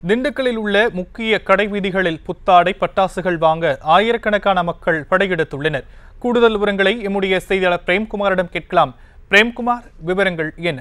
திண்டுக்கல்லில் உள்ள முக்கிய கடை வீதிகளில் புத்தாடை பட்டாசுகள் வாங்க ஆயிரக்கணக்கான மக்கள் படையெடுத்துள்ளனர் கூடுதல் விவரங்களை எம்முடைய செய்தியாளர் பிரேம்குமாரிடம் கேட்கலாம் பிரேம்குமார் விவரங்கள் என்ன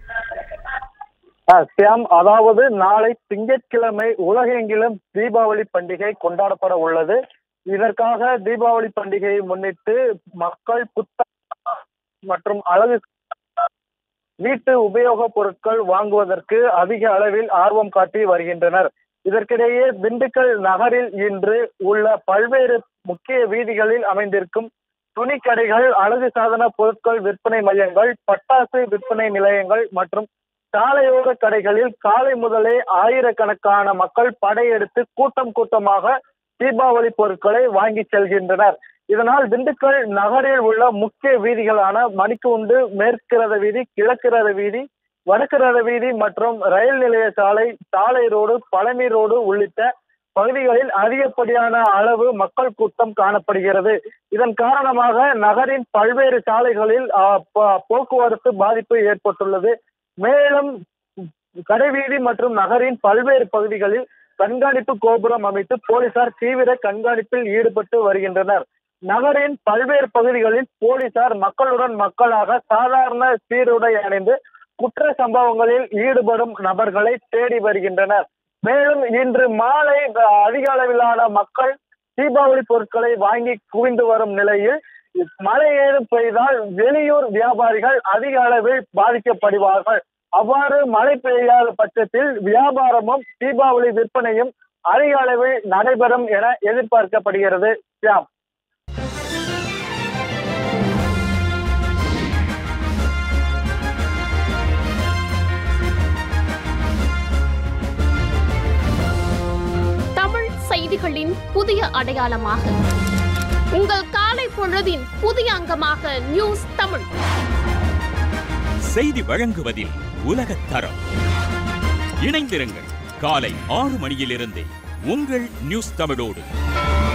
ஆ, சியாம் அதாவது நாளை திங்கட்கிழமை உலகெங்கிலும் தீபாவளி பண்டிகை கொண்டாடப்பட உள்ளது இதற்காக தீபாவளி பண்டிகையை முன்னிட்டு மக்கள் புத்த மற்றும் அழகு வீட்டு உபயோகப் பொருட்கள் வாங்குவதற்கு அதிக அளவில் ஆர்வம் காட்டி வருகின்றனர் இதற்கிடையே திண்டுக்கல் நகரில் இன்று உள்ள பல்வேறு முக்கிய வீதிகளில் அமைந்திருக்கும் துணிக்கடைகள் அழகு சாதன பொருட்கள் விற்பனை மையங்கள் பட்டாசு விற்பனை நிலையங்கள் மற்றும் சாலையோர கடைகளில் காலை முதலே ஆயிரக்கணக்கான மக்கள் படையெடுத்து கூட்டம் கூட்டமாக தீபாவளி பொருட்களை வாங்கி செல்கின்றனர் இதனால் திண்டுக்கல் நகரில் உள்ள முக்கிய வீதிகளான மணிக்கூண்டு மேற்கு ரத வீதி கிழக்கு ரத வீதி வடக்கு ரத வீதி மற்றும் ரயில் நிலைய சாலை சாலை ரோடு பழனி ரோடு உள்ளிட்ட பகுதிகளில் அதிகப்படியான அளவு மக்கள் கூட்டம் காணப்படுகிறது இதன் காரணமாக நகரின் பல்வேறு சாலைகளில் ஆ, ப- போக்குவரத்து பாதிப்பு ஏற்பட்டுள்ளது மேலும் கடைவீதி மற்றும் நகரின் பல்வேறு பகுதிகளில் கண்காணிப்பு கோபுரம் அமைத்து போலீசார் தீவிர கண்காணிப்பில் ஈடுபட்டு வருகின்றனர் நகரின் பல்வேறு பகுதிகளில் போலீசார் மக்களுடன் மக்களாக சாதாரண சீருடை அணிந்து குற்ற சம்பவங்களில் ஈடுபடும் நபர்களை தேடி வருகின்றனர் மேலும் இன்று மாலை அஹ், அதிக அளவிலான மக்கள் தீபாவளி பொருட்களை வாங்கி குவிந்து வரும் நிலையில் மழை ஏதும் பெய்தால் வெளியூர் வியாபாரிகள் அதிக அளவில் பாதிக்கப்படுவார்கள் அவ்வாறு மழை பெய்யாத பட்சத்தில் வியாபாரமும் தீபாவளி விற்பனையும் அதிக அளவில் நடைபெறும் என எதிர்பார்க்கப்படுகிறது ஷியாம் தமிழ் செய்திகளின் புதிய அடையாளமாக உங்கள் காலை பொழுதின் புதிய அங்கமாக நியூஸ் தமிழ் செய்தி வழங்குவதில் உலகத் தரம் இணைந்திருங்கள் காலை ஆறு மணியிலிருந்தே உங்கள் நியூஸ் தமிழோடு